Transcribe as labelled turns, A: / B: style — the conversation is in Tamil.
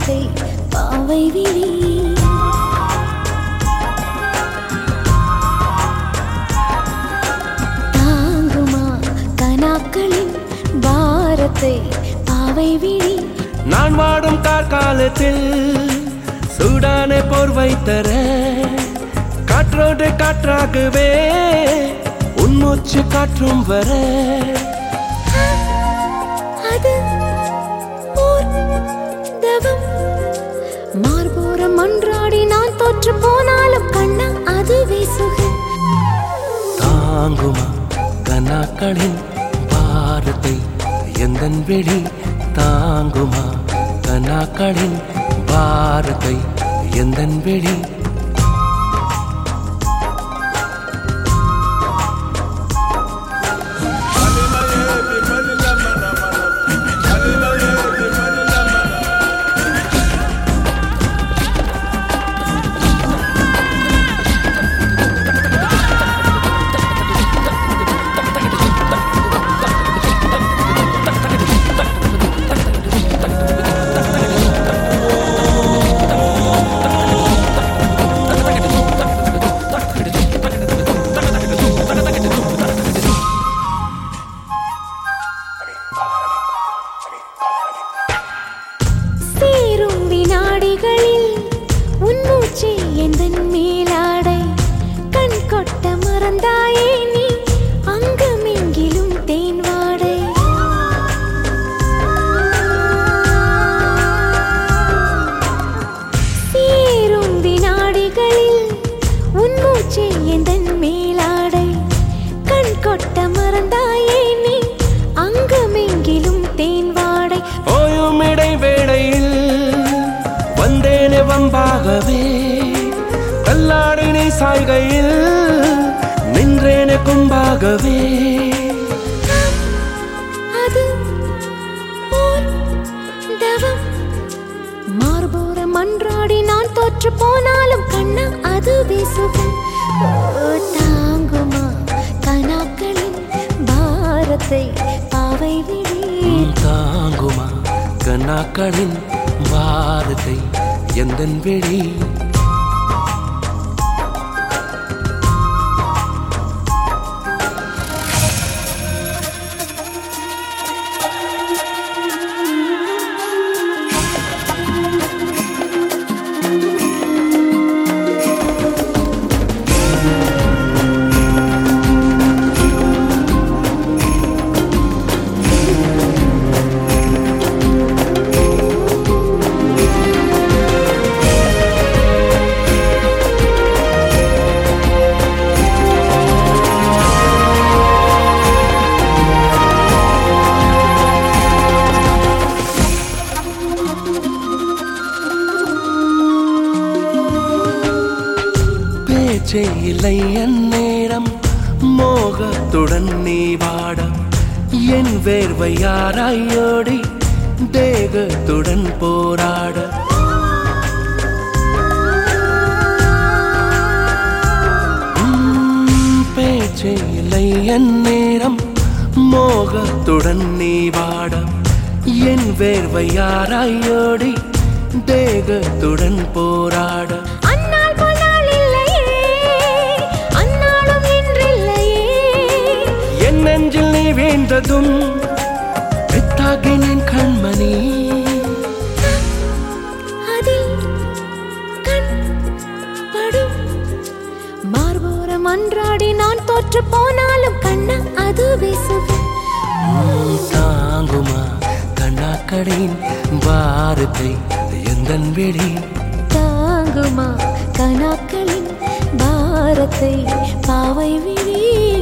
A: பாரத்தை பாவை விழி தாங்குமா கனாக்களின் பாரத்தை பாவை விழி
B: நான் வாடும் கார்காலத்தில் சூடான போர்வை தர காற்றோடு காற்றாகவே உன்மூச்சு காற்றும் வர
A: அது ஓர் தவம் மார்போரம் அன்றாடி நான் தோற்று போனாலும் கண்ணா அதுவே சுகம்
B: தாங்குமா கனாக்களின் பாரத்தை எந்தன் வெளி தாங்குமா கனாக்களின் பாரத்தை எந்தன் வெளி
A: சேரும் வினாடிகளில் உன் மூச்சை எந்தன் மேலாடை கண் கொட்ட மறந்தாயே நீ அங்கமெங்கிலும் தேன் வாடை சேரும் வினாடிகளில் உன் மூச்சை எந்தன் மேலாடை கண் கொட்ட மறந்தாயே நீ அங்கமெங்கிலும் தேன் வாடை
B: ஓயும் இடைவேளையில் வந்தேனே வம்பாகவே கல்லாடினை சாய்கையில் நின்றேனே கும்பாகவே
A: அது ஓர் தவம் மார்போரம் அன்றாடி நான் தோற்று போனாலும் கண்ணா அதுவே சுகம் ஓ, தாங்குமா கனாக்களின் பாரத்தை பாவை விழி
B: தாங்குமா கண்ணாக்களின் பாரத்தை எந்தன் வெளி பேச்சே இல்லை என் நேரம் மோகத்துடன் நீ வாட என் வேர்வை யாராயோடி தேகத்துடன் போராட உம், பேச்சே இல்லை என் நேரம் மோகத்துடன் நீ வாட என் வேர்வை யாராயோடி தேகத்துடன் போராட
A: அந்நாள் போனால் இல்லையே அந்நாளும் இன்றில்லையே
B: என் நெஞ்சில் நீ வீழ்ந்ததும் பெத்தாகினேன் கண்மணி
A: அதில் கண் படும் மார்போரம் அன்றாடி நான் தோற்று போனாலும் கண்ணா அதுவே சுகம்
B: தாங்குமா கண்ணாக்கடின் பாரத்தை எந்தன் வெளி
A: தாங்குமா கனாக்களின் பாரத்தை பாவை விழி